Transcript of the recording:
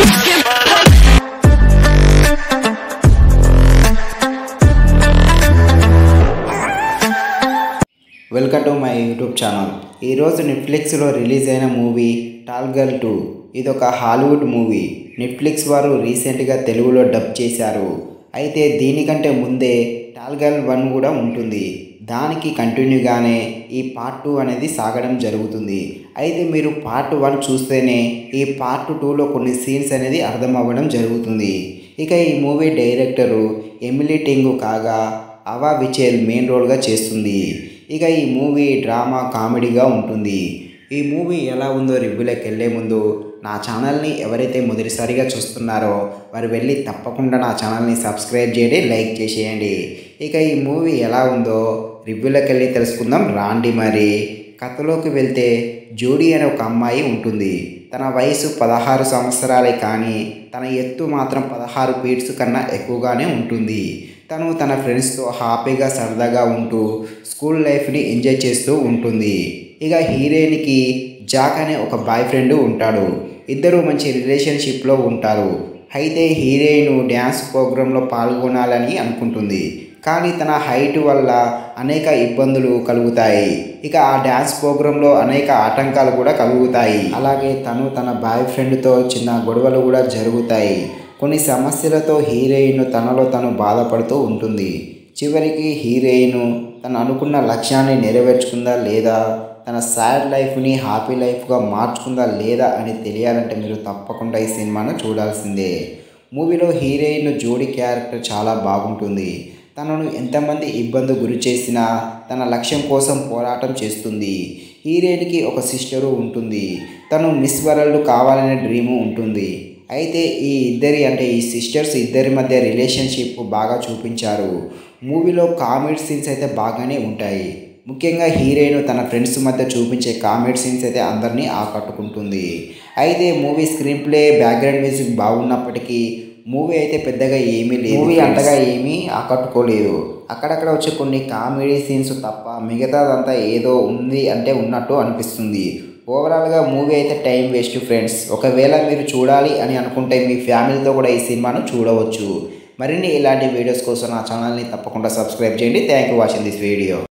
welcome to my YouTube channel ఈరోజు నెట్ఫ్లిక్స్లో release అయిన మూవీ టాల్ గర్ల్ టూ ఇది ఒక హాలీవుడ్ మూవీ నెట్ఫ్లిక్స్ వారు రీసెంట్గా తెలుగులో డబ్ చేశారు అయితే దీనికంటే ముందే టాల్ గర్ల్ వన్ కూడా ఉంటుంది దానికి కంటిన్యూగానే ఈ పార్ట్ టూ అనేది సాగడం జరుగుతుంది అయితే మీరు పార్ట్ వన్ చూస్తేనే ఈ పార్ట్ టూలో కొన్ని సీన్స్ అనేది అర్థం అవ్వడం జరుగుతుంది ఇక ఈ మూవీ డైరెక్టరు ఎమిలీ టింగు కాగా అవా విచేల్ మెయిన్ రోల్గా చేస్తుంది ఇక ఈ మూవీ డ్రామా కామెడీగా ఉంటుంది ఈ మూవీ ఎలా ఉందో రివ్యూలోకి వెళ్ళే ముందు నా ఛానల్ని ఎవరైతే మొదటిసారిగా చూస్తున్నారో వారు వెళ్ళి తప్పకుండా నా ఛానల్ని సబ్స్క్రైబ్ చేయండి లైక్ చేసేయండి ఇక ఈ మూవీ ఎలా ఉందో రివ్యూలోకి వెళ్ళి తెలుసుకుందాం రాండి మరి కథలోకి వెళ్తే జోడీ అనే ఒక అమ్మాయి ఉంటుంది తన వయసు పదహారు సంవత్సరాలే కానీ తన ఎత్తు మాత్రం పదహారు ఫీట్స్ కన్నా ఎక్కువగానే ఉంటుంది తను తన ఫ్రెండ్స్తో హ్యాపీగా సరదాగా ఉంటూ స్కూల్ లైఫ్ని ఎంజాయ్ చేస్తూ ఉంటుంది ఇక హీరోయిన్కి జాక్ అనే ఒక బాయ్ ఫ్రెండ్ ఉంటాడు ఇద్దరు మంచి రిలేషన్షిప్లో ఉంటారు అయితే హీరోయిన్ డ్యాన్స్ ప్రోగ్రాంలో పాల్గొనాలని అనుకుంటుంది కానీ తన హైట్ వల్ల అనేక ఇబ్బందులు కలుగుతాయి ఇక ఆ డ్యాన్స్ ప్రోగ్రాంలో అనేక ఆటంకాలు కూడా కలుగుతాయి అలాగే తను తన బాయ్ ఫ్రెండ్తో చిన్న గొడవలు కూడా జరుగుతాయి కొన్ని సమస్యలతో హీరోయిన్ తనలో తను బాధపడుతూ ఉంటుంది చివరికి హీరోయిన్ తను అనుకున్న లక్ష్యాన్ని నెరవేర్చుకుందా లేదా తన సాడ్ లైఫ్ని హ్యాపీ లైఫ్గా మార్చుకుందా లేదా అని తెలియాలంటే మీరు తప్పకుండా ఈ సినిమాను చూడాల్సిందే మూవీలో హీరోయిన్ జోడీ క్యారెక్టర్ చాలా బాగుంటుంది తనను ఎంతమంది ఇబ్బంది గురి చేసినా తన లక్ష్యం కోసం పోరాటం చేస్తుంది హీరోయిన్కి ఒక సిస్టరు ఉంటుంది తను మిస్ వరల్డ్ కావాలనే డ్రీము ఉంటుంది అయితే ఈ ఇద్దరి అంటే ఈ సిస్టర్స్ ఇద్దరి మధ్య రిలేషన్షిప్ బాగా చూపించారు మూవీలో కామెడీ సీన్స్ అయితే బాగానే ఉంటాయి ముఖ్యంగా హీరోయిన్ తన ఫ్రెండ్స్ మధ్య చూపించే కామెడీ సీన్స్ అయితే అందరినీ ఆకట్టుకుంటుంది అయితే movie screenplay background music బాగున్నప్పటికీ మూవీ అయితే పెద్దగా ఏమీ లేదు మూవీ అంతగా ఏమీ ఆకట్టుకోలేదు అక్కడక్కడ వచ్చే కొన్ని కామెడీ సీన్స్ తప్ప మిగతాదంతా ఏదో ఉంది అంటే ఉన్నట్టు అనిపిస్తుంది ఓవరాల్గా మూవీ అయితే టైం వేస్ట్ ఫ్రెండ్స్ ఒకవేళ మీరు చూడాలి అని అనుకుంటే మీ ఫ్యామిలీతో కూడా ఈ సినిమాను చూడవచ్చు మరిన్ని ఇలాంటి వీడియోస్ కోసం నా ఛానల్ని తప్పకుండా సబ్స్క్రైబ్ చేయండి thank you watching this video